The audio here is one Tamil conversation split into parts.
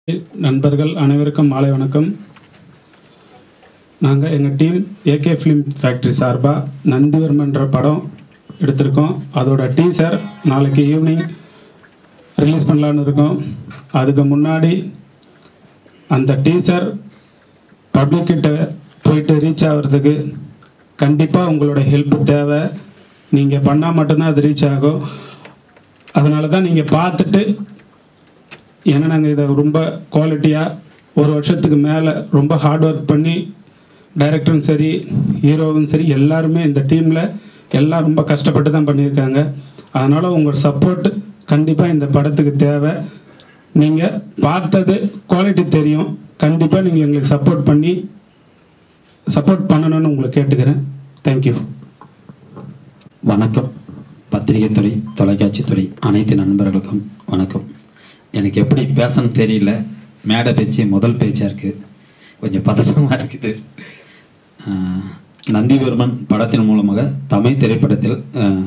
நண்பர்கள் அனைவருக்கும் மாலை வணக்கம் நாங்கள் எங்கள் டீம் ஏகே ஃபிலிம் ஃபேக்ட்ரி சார்பாக நந்திவர்மன்ற படம் எடுத்திருக்கோம் அதோட டீசர் நாளைக்கு ஈவினிங் ரிலீஸ் பண்ணலான்னு இருக்கோம் அதுக்கு முன்னாடி அந்த டீசர் பப்ளிக் கிட்ட போயிட்டு ரீச் ஆகிறதுக்கு கண்டிப்பாக உங்களோட ஹெல்ப் தேவை நீங்கள் பண்ணால் மட்டும்தான் அது ரீச் ஆகும் அதனால தான் நீங்கள் பார்த்துட்டு ஏன்னா நாங்கள் இதை ரொம்ப குவாலிட்டியாக ஒரு வருஷத்துக்கு மேலே ரொம்ப ஹார்ட் ஒர்க் பண்ணி டைரக்டரும் சரி ஹீரோவும் சரி எல்லாருமே இந்த டீமில் எல்லாம் ரொம்ப கஷ்டப்பட்டு தான் பண்ணியிருக்காங்க அதனால் உங்கள் சப்போர்ட் கண்டிப்பாக இந்த படத்துக்கு தேவை நீங்கள் பார்த்தது குவாலிட்டி தெரியும் கண்டிப்பாக நீங்கள் எங்களுக்கு சப்போர்ட் பண்ணி சப்போர்ட் பண்ணணும்னு உங்களை கேட்டுக்கிறேன் தேங்க்யூ வணக்கம் பத்திரிகை துறை தொலைக்காட்சி துறை அனைத்து நண்பர்களுக்கும் வணக்கம் எனக்கு எப்படி பேசணும் தெரியல மேடை பேச்சு முதல் பேச்சாக இருக்குது கொஞ்சம் பதட்டமாக இருக்குது ஆஹ், நந்திவர்மன் படத்தின் மூலமாக தமிழ் திரைப்படத்தில் ஆஹ்,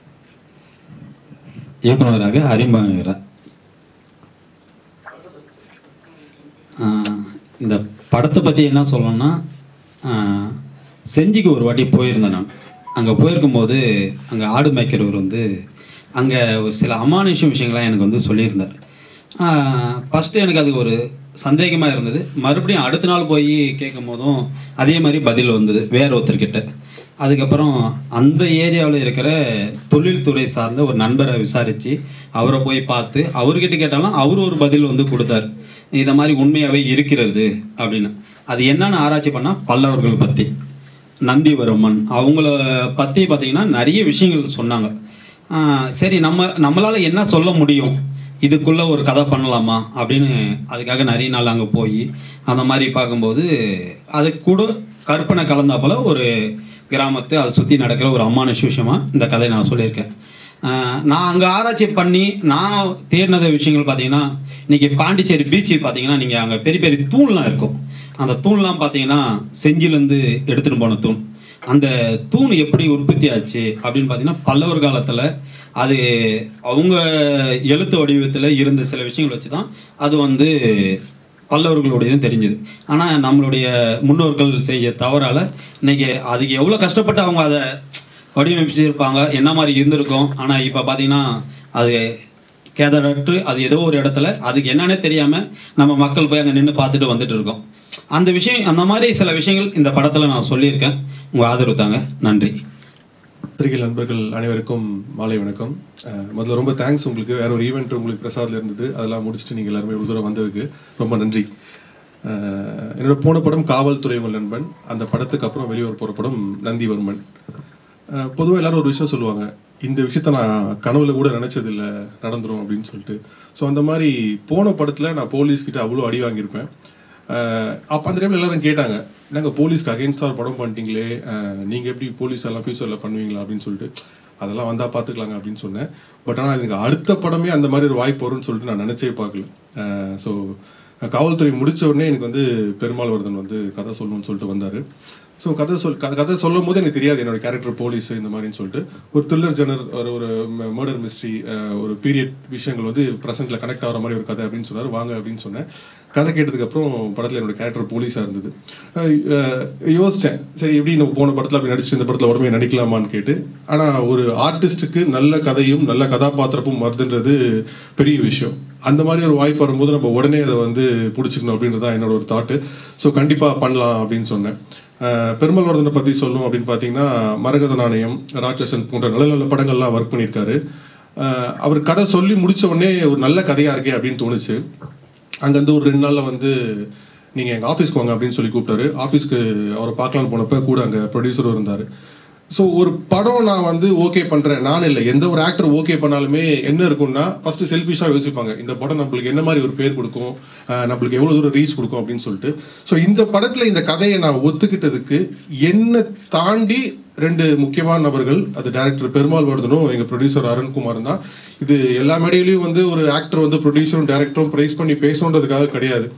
இயக்குனராக அறிமுகமாகிறார் ஆஹ், இந்த படத்தை பற்றி என்ன சொல்லணும்னா ஆஹ், செஞ்சிக்கு ஒரு வாட்டி போயிருந்தேன் நான் அங்கே போயிருக்கும்போது அங்கே ஆடு மேய்க்கிறவர் வந்து அங்கே ஒரு சில அமானுஷ விஷயங்கள்லாம் எனக்கு வந்து சொல்லியிருந்தார் ஃபஸ்ட்டு எனக்கு அது ஒரு சந்தேகமாக இருந்தது மறுபடியும் அடுத்த நாள் போய் கேட்கும் போதும் அதே மாதிரி பதில் வந்தது வேற ஒருத்தர்கிட்ட அதுக்கப்புறம் அந்த ஏரியாவில் இருக்கிற தொழில்துறை சார்ந்த ஒரு நண்பரை விசாரித்து அவரை போய் பார்த்து அவர்கிட்ட கேட்டாலும் அவர் ஒரு பதில் வந்து கொடுத்தார் இதை மாதிரி உண்மையாகவே இருக்கிறது அப்படின்னு அது என்னன்னு ஆராய்ச்சி பண்ணால் பல்லவர்கள் பற்றி நந்திவர்மன் அவங்கள பற்றி பார்த்தீங்கன்னா நிறைய விஷயங்கள் சொன்னாங்க ஆஹ் சரி நம்ம நம்மளால் என்ன சொல்ல முடியும் இதுக்குள்ளே ஒரு கதை பண்ணலாமா அப்படின்னு அதுக்காக நிறைய நாள் அங்கே போய் அந்த மாதிரி பார்க்கும்போது அது கூட கற்பனை கலந்தா போல ஒரு கிராமத்து அதை சுற்றி நடக்கிற ஒரு அம்மானுஷ விஷயமா இந்த கதையை நான் சொல்லியிருக்கேன் ஆஹ் நான் அங்கே ஆராய்ச்சி பண்ணி நான் தேடினத விஷயங்கள் பார்த்தீங்கன்னா இன்னைக்கு பாண்டிச்சேரி பீச்சு பார்த்தீங்கன்னா நீங்கள் அங்கே பெரிய பெரிய தூண்லாம் இருக்கும் அந்த தூண்லாம் பார்த்தீங்கன்னா செஞ்சிலேருந்து எடுத்துகிட்டு போன தூண் அந்த தூண் எப்படி உற்பத்தி ஆச்சு அப்படின்னு பார்த்தீங்கன்னா பல்லவர் காலத்தில் அது அவங்க எழுத்து வடிவத்தில் இருந்த சில விஷயங்கள் வச்சு தான் அது வந்து பல்லவர்களுடையதும் தெரிஞ்சது ஆனால் நம்மளுடைய முன்னோர்கள் செய்ய தவறால் இன்னைக்கு அதுக்கு எவ்வளோ கஷ்டப்பட்டு அவங்க அதை வடிவமைச்சிருப்பாங்க என்ன மாதிரி இருந்திருக்கும் ஆனால் இப்போ பார்த்தீங்கன்னா அது கேதரற்று அது ஏதோ ஒரு இடத்துல அதுக்கு என்னன்னே தெரியாமல் நம்ம மக்கள் போய் அங்கே நின்று பார்த்துட்டு வந்துட்டு இருக்கோம் அந்த விஷயம் அந்த மாதிரி சில விஷயங்கள் இந்த படத்தில் நான் சொல்லியிருக்கேன் உங்கள் ஆதரவு தாங்க நன்றி பத்திரிகை நண்பர்கள் அனைவருக்கும் மாலை வணக்கம் அஹ் முதல்ல ரொம்ப தேங்க்ஸ் உங்களுக்கு வேற ஒரு ஈவெண்ட் உங்களுக்கு பிரசாத்ல இருந்தது அதெல்லாம் முடிச்சுட்டு நீங்கள் எல்லாருமே இவ்வளவு தூரம் வந்ததுக்கு ரொம்ப நன்றி அஹ் என்னோட போன படம் காவல்துறை உங்கள் நண்பன் அந்த படத்துக்கு அப்புறம் வெளியே போகிற படம் நந்திவர்மன் பொதுவாக எல்லாரும் ஒரு விஷயம் சொல்லுவாங்க இந்த விஷயத்த நான் கனவுல கூட நினைச்சதில்ல நடந்துரும் அப்படின்னு சொல்லிட்டு ஸோ அந்த மாதிரி போன படத்தில் நான் போலீஸ் கிட்ட அவ்வளோ அடி வாங்கியிருப்பேன் அப்போ அந்த டைமில் எல்லாரும் கேட்டாங்க நாங்கள் போலீஸ்க்கு அகேன்ஸ்டாக ஒரு படம் பண்ணிட்டீங்களே அஹ், நீங்க எப்படி போலீஸ் எல்லாம் ஃபியூச்சரில் பண்ணுவீங்களா அப்படின்னு சொல்லிட்டு அதெல்லாம் வந்தால் பார்த்துக்கலாங்க அப்படின்னு சொன்னேன் பட் ஆனால் எனக்கு அடுத்த படமே அந்த மாதிரி ஒரு வாய்ப்பு வரும்னு சொல்லிட்டு நான் நினச்சே பார்க்கல ஸோ காவல்துறை முடிச்ச உடனே எனக்கு வந்து பெருமாள் வர்தன் வந்து கதை சொல்லணும்னு சொல்லிட்டு வந்தார் ஸோ கதை சொல் க- கதை சொல்லும் போது எனக்கு தெரியாது என்னோட கேரக்டர் போலீஸ் இந்த மாதிரின்னு சொல்லிட்டு ஒரு த்ரில்லர் ஜெனர் ஒரு ஒரு மர்டர் மிஸ்ட்ரி ஒரு பீரியட் விஷயங்கள் வந்து ப்ரெசென்ட்ல கனெக்ட் ஆகிற மாதிரி ஒரு கதை அப்படின்னு சொன்னார் வாங்க அப்படின்னு சொன்னேன் கதை கேட்டதுக்கப்புறம் படத்தில் என்னோட கேரக்டர் போலீஸாக இருந்தது அஹ் அஹ் யோசித்தேன் சரி எப்படி நம்ம போன படத்தில் அப்படி நடிச்சு இந்த படத்தில் உடனே நடிக்கலாமான்னு கேட்டு ஆனால் ஒரு ஆர்டிஸ்ட்டுக்கு நல்ல கதையும் நல்ல கதாபாத்திரமும் வருதுன்றது பெரிய விஷயம் அந்த மாதிரி ஒரு வாய்ப்பு வரும்போது நம்ம உடனே அதை வந்து பிடிச்சிக்கணும் அப்படின்றது தான் என்னோட ஒரு தாட்டு ஸோ கண்டிப்பாக பண்ணலாம் அப்படின்னு சொன்னேன் அஹ் பெருமாள் வர்தனை பற்றி சொல்லணும் அப்படின்னு பார்த்தீங்கன்னா மரகத நாணயம் ராட்சசன் போன்ற நல்ல நல்ல படங்கள்லாம் ஒர்க் பண்ணியிருக்காரு அஹ் அவர் கதை சொல்லி முடிச்ச உடனே ஒரு நல்ல கதையாக இருக்கே அப்படின்னு தோணுச்சு அங்கேருந்து ஒரு ரெண்டு நாளில் வந்து நீங்கள் எங்கள் ஆஃபீஸ்க்கு வாங்க அப்படின்னு சொல்லி கூப்பிட்டாரு ஆஃபீஸ்க்கு அவரை பார்க்கலான்னு போனப்போ கூட அங்கே ப்ரொடியூசரும் இருந்தார் ஸோ ஒரு படம் நான் வந்து ஓகே பண்ணுறேன் நான் இல்லை எந்த ஒரு ஆக்டர் ஓகே பண்ணாலுமே என்ன இருக்கும்னா ஃபர்ஸ்ட் செல்ஃபிஷாக யோசிப்பாங்க இந்த படம் நம்மளுக்கு என்ன மாதிரி ஒரு பேர் கொடுக்கும் அஹ் நம்மளுக்கு எவ்வளோ தூரம் ரீச் கொடுக்கும் அப்படின்னு சொல்லிட்டு ஸோ இந்த படத்தில் இந்த கதையை நான் ஒத்துக்கிட்டதுக்கு என்னை தாண்டி ரெண்டு முக்கியமான நபர்கள் அது டைரக்டர் பெருமாள் வர்தனும் எங்கள் ப்ரொடியூசர் அருண்குமாரும் தான் இது எல்லா மேடையிலையும் வந்து ஒரு ஆக்டர் வந்து ப்ரொடியூசரும் டேரக்டரும் ப்ரைஸ் பண்ணி பேசணுன்றதுக்காக கிடையாது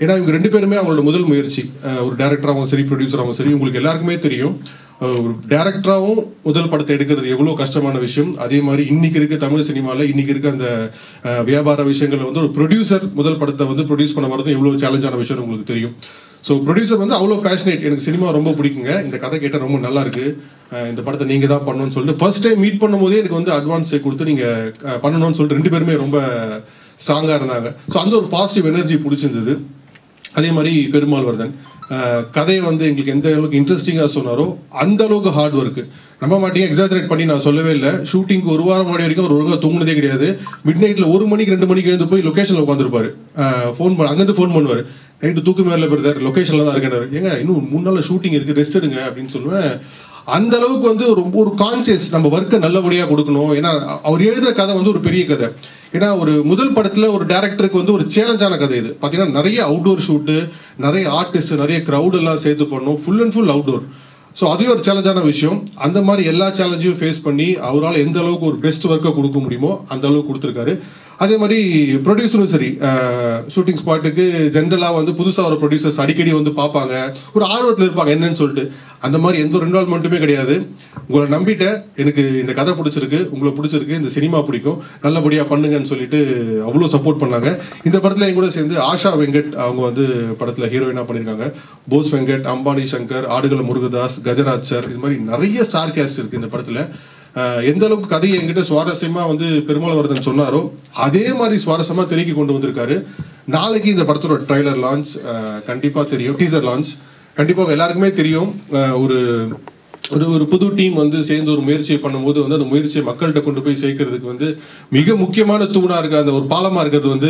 ஏன்னா இவங்க ரெண்டு பேருமே அவங்களோட முதல் முயற்சி அஹ் ஒரு டேரக்டராகவும் சரி ப்ரொடியூசராகவும் சரி உங்களுக்கு எல்லாருக்குமே தெரியும் அஹ் ஒரு டேரக்டராகவும் முதல் படத்தை எடுக்கிறது எவ்வளோ கஷ்டமான விஷயம் அதே மாதிரி இன்னைக்கு இருக்க தமிழ் சினிமாவில் இன்னைக்கு இருக்க அந்த அஹ், வியாபார விஷயங்கள்ல வந்து ஒரு ப்ரொடியூசர் முதல் படத்தை வந்து ப்ரொடியூஸ் பண்ண வரதும் எவ்வளோ சேலஞ்சான விஷயம் உங்களுக்கு தெரியும் ஸோ ப்ரொடியூசர் வந்து அவ்வளோ பேஷனேட் எனக்கு சினிமா ரொம்ப பிடிக்குங்க இந்த கதை கேட்டால் ரொம்ப நல்லா இருக்கு அஹ் இந்த படத்தை நீங்கள் தான் பண்ணணும்னு சொல்லிட்டு ஃபர்ஸ்ட் டைம் மீட் பண்ணும்போதே எனக்கு வந்து அட்வான்ஸ் கொடுத்து நீங்கள் பண்ணணும்னு சொல்லிட்டு ரெண்டு பேருமே ரொம்ப ஸ்ட்ராங்காக இருந்தாங்க ஸோ அந்த ஒரு பாசிட்டிவ் எனர்ஜி பிடிச்சிருந்தது அதே மாதிரி பெருமாள் வர்தன் அஹ் கதையை வந்து எங்களுக்கு எந்த அளவுக்கு இன்ட்ரெஸ்டிங்காக சொன்னாரோ அந்த அளவுக்கு ஹார்ட் ஒர்க்கு நம்ப மாட்டீங்க எக்ஸாஜரேட் பண்ணி நான் சொல்லவே இல்லை ஷூட்டிங்க்கு ஒரு வாரம் முன்னாடி வரைக்கும் அவர் ஒழுங்காக தூங்குனதே கிடையாது மிட் நைட்டில் ஒரு மணிக்கு ரெண்டு மணிக்கு எழுந்து போய் லொக்கேஷனில் உட்காந்துருப்பாரு ஃபோன் பண்ண அங்கேருந்து ஃபோன் பண்ணுவார் நைட்டு தூக்கு மேலே பிரதர் லொக்கேஷனில் தான் இருக்கேன் ஏங்க இன்னும் மூணு நாள் ஷூட்டிங் இருக்குது ரெஸ்ட் எடுங்க அப்படின்னு சொல்லுவேன் அந்த அளவுக்கு வந்து ஒரு ஒரு கான்சியஸ் நம்ம ஒர்க்கை நல்லபடியாக கொடுக்கணும் ஏன்னா அவர் எழுதுற கதை வந்து ஒரு பெரிய கதை ஏன்னா ஒரு முதல் படத்துல ஒரு டேரக்டருக்கு வந்து ஒரு சேலஞ்சான கதை இது பார்த்தீங்கன்னா நிறைய அவுட்டோர் ஷூட்டு நிறைய ஆர்டிஸ்ட் நிறைய க்ரௌட் எல்லாம் சேர்த்து பண்ணோம் full and full outdoor so அதுவே ஒரு சேலஞ்சான விஷயம் அந்த மாதிரி எல்லா சேலஞ்சையும் ஃபேஸ் பண்ணி அவரால் எந்த அளவுக்கு ஒரு பெஸ்ட் ஒர்க்கை கொடுக்க முடியுமோ அந்த அளவுக்கு கொடுத்துருக்காரு அதே மாதிரி ப்ரொடியூசரும் சரி ஷூட்டிங் ஸ்பாட்டுக்கு ஜென்ரலாக வந்து புதுசாக ஒரு ப்ரொடியூசர்ஸ் அடிக்கடி வந்து பார்ப்பாங்க ஒரு ஆர்வத்தில் இருப்பாங்க என்னன்னு சொல்லிட்டு அந்த மாதிரி எந்த ஒரு இன்வால்மெண்ட்டுமே கிடையாது உங்களை நம்பிட்டேன் எனக்கு இந்த கதை பிடிச்சிருக்கு உங்களை பிடிச்சிருக்கு இந்த சினிமா பிடிக்கும் நல்லபடியாக பண்ணுங்கன்னு சொல்லிட்டு அவ்வளோ சப்போர்ட் பண்ணாங்க இந்த படத்தில் என் கூட சேர்ந்து ஆஷா வெங்கட் அவங்க வந்து படத்தில் ஹீரோயினாக பண்ணியிருக்காங்க போஸ் வெங்கட் அம்பானி சங்கர் ஆடுகள முருகதாஸ் கஜராஜ் சார் இது மாதிரி நிறைய ஸ்டார் கேஸ்ட் இருக்குது இந்த படத்தில் ஆஹ் எந்த அளவுக்கு கதையை என்கிட்ட சுவாரஸ்யமா வந்து பெருமாளவர்தன் சொன்னாரோ அதே மாதிரி சுவாரஸ்யமா தெருக்கி கொண்டு வந்திருக்காரு நாளைக்கு இந்த படத்தோட ட்ரைலர் லான்ச் கண்டிப்பா தெரியும் டீசர் லான்ச் கண்டிப்பா உங்க எல்லாருக்குமே தெரியும் ஆஹ் ஒரு ஒரு ஒரு புது டீம் வந்து சேர்ந்து ஒரு முயற்சியை பண்ணும்போது வந்து அந்த முயற்சியை மக்கள்கிட்ட கொண்டு போய் சேர்க்கறதுக்கு வந்து மிக முக்கியமான தூணா இருக்க அந்த ஒரு பாலமா இருக்கிறது வந்து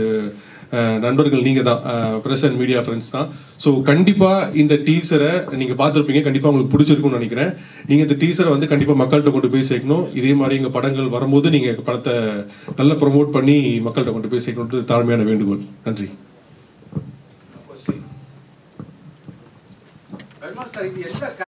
அஹ், நண்பர்கள் நீங்க தான் ப்ரெஸ் அண்ட் மீடியா ஃப்ரெண்ட்ஸ் தான் ஸோ கண்டிப்பா இந்த டீசரை நீங்க பார்த்துருப்பீங்க கண்டிப்பா உங்களுக்கு பிடிச்சிருக்கும்னு நினைக்கிறேன் நீங்க இந்த டீசரை வந்து கண்டிப்பா மக்கள்கிட்ட கொண்டு போய் சேர்க்கணும் இதே மாதிரி எங்க படங்கள் வரும்போது நீங்க படத்தை நல்லா ப்ரொமோட் பண்ணி மக்கள்கிட்ட கொண்டு போய் சேர்க்கணுன்றது தாழ்மையான வேண்டுகோள் நன்றி பெருமாள் சார் இது எந்த